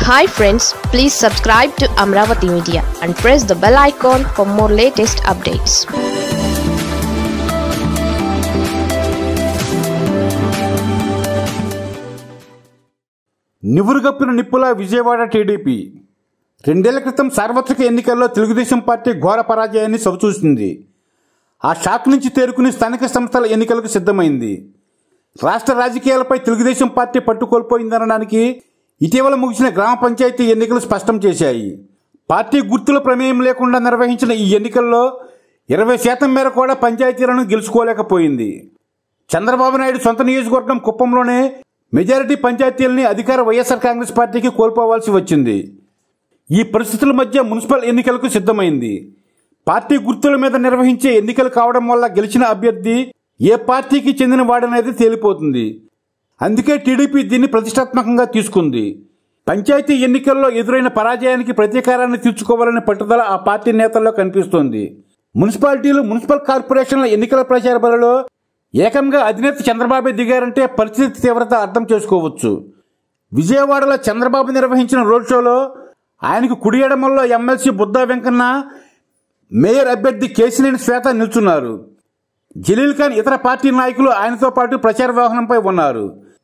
hi friends please subscribe to Amaravati media and press the bell icon for more latest updates నివురుగప్పిన నిప్పుల Vijayawada TDP రెండేళ్ల క్రితం సార్వత్రిక ఎన్నికల్లో తెలుగుదేశం పార్టీ ఘోర పరాజయాన్ని చవిచూసింది ఆ షాక్ నుంచి తేరుకుని స్థానిక సంస్థల ఎన్నికలకు సిద్ధమైంది రాష్ట్ర రాజకీయాలపై తెలుగుదేశం పార్టీ పట్టు కోల్పోయిందనడానికి ఇటీవల ముగిసిన గ్రామ పంచాయతీ ఎన్నికలు స్పష్టం చేశాయి పార్టీ గుర్తుల ప్రమేయం లేకుండా నిర్వహించిన ఈ ఎన్నికల్లో ఇరవై శాతం మేర కూడా పంచాయతీలను గెలుచుకోలేకపోయింది చంద్రబాబు నాయుడు సొంత నియోజకవర్గం కుప్పంలోనే మెజారిటీ పంచాయతీలని అధికార వైఎస్ఆర్ కాంగ్రెస్ పార్టీకి కోల్పోవాల్సి వచ్చింది ఈ పరిస్థితుల మధ్య మున్సిపల్ ఎన్నికలకు సిద్ధమైంది పార్టీ గుర్తుల మీద నిర్వహించే ఎన్నికలు కావడం వల్ల గెలిచిన అభ్యర్థి ఏ పార్టీకి చెందిన వాడనేది తేలిపోతుంది అందుకే టీడీపీ దీన్ని ప్రతిష్టాత్మకంగా తీసుకుంది పంచాయతీ ఎన్నికల్లో ఎదురైన పరాజయానికి ప్రతీకారాన్ని తీర్చుకోవాలనే పట్టుదల ఆ పార్టీ నేతల్లో కనిపిస్తోంది మున్సిపాలిటీలు మున్సిపల్ కార్పొరేషన్ల ఎన్నికల ప్రచార బలలో ఏకంగా అధినేత చంద్రబాబే దిగారంటే పరిస్థితి తీవ్రత అర్థం చేసుకోవచ్చు విజయవాడలో చంద్రబాబు నిర్వహించిన రోడ్ షోలో ఆయనకు కుడి ఎడమల్లో ఎమ్మెల్సీ బుద్ధా వెంకన్న మేయర్ అభ్యర్థి కేసినేని శ్వేత నిల్చున్నారు జలీల్ ఖాన్ ఇతర పార్టీ నాయకులు ఆయనతో పాటు ప్రచార వాహనంపై ఉన్నారు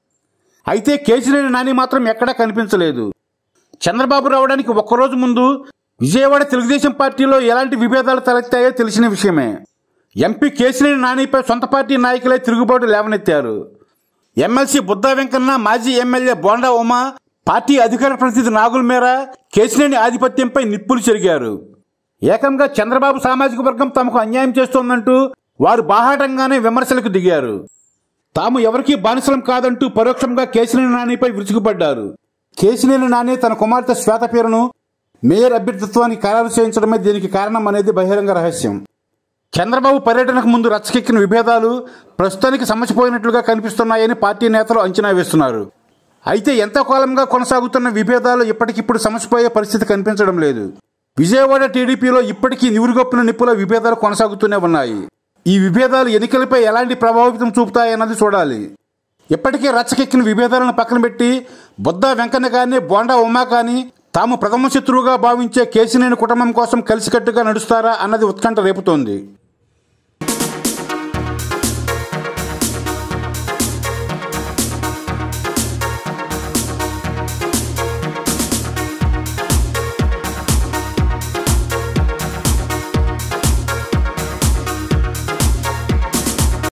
అయితే కేసినేని నాని మాత్రం ఎక్కడా కనిపించలేదు చంద్రబాబు రావడానికి ఒక్కరోజు ముందు విజయవాడ తెలుగుదేశం పార్టీలో ఎలాంటి విభేదాలు తలెత్తాయో తెలిసిన విషయమే ఎంపీ కేసినేని నానిపై సొంత పార్టీ నాయకులే తిరుగుబాటు లేవనెత్తారు ఎమ్మెల్సీ బుద్ధా వెంకన్న మాజీ ఎమ్మెల్యే బోండా ఉమా పార్టీ అధికార ప్రతినిధి నాగుల మేర కేసినేని ఆధిపత్యంపై నిప్పులు చెరిగారు ఏకంగా చంద్రబాబు సామాజిక వర్గం తమకు అన్యాయం చేస్తోందంటూ వారు బాహాటంగానే విమర్శలకు దిగారు తాము ఎవరికీ బానిసలం కాదంటూ పరోక్షంగా కేసినేని నానిపై విరుచుకుపడ్డారు కేసినేని నాని తన కుమార్తె శ్వేత పేరును మేయర్ అభ్యర్థిత్వానికి ఖరారు చేయించడమే దీనికి కారణం అనేది బహిరంగ రహస్యం చంద్రబాబు పర్యటనకు ముందు రచ్చకెక్కిన విభేదాలు ప్రస్తుతానికి సమసిపోయినట్లుగా కనిపిస్తున్నాయని పార్టీ నేతలు అంచనా వేస్తున్నారు అయితే ఎంతో కాలంగా కొనసాగుతున్న విభేదాలు ఇప్పటికిప్పుడు సమసిపోయే పరిస్థితి కనిపించడం లేదు విజయవాడ టీడీపీలో ఇప్పటికీ నివురుగొప్పిన నిప్పుల విభేదాలు కొనసాగుతూనే ఉన్నాయి ఈ విభేదాలు ఎన్నికలపై ఎలాంటి ప్రభావితం చూపుతాయన్నది చూడాలి ఇప్పటికే రచ్చకెక్కిన విభేదాలను పక్కన పెట్టి బుద్ధ వెంకన్న కానీ బోండా ఉమా కానీ తాము ప్రథమ శత్రువుగా భావించే కేసినేని కుటుంబం కోసం కలిసికట్టుగా నడుస్తారా అన్నది ఉత్కంఠ రేపుతోంది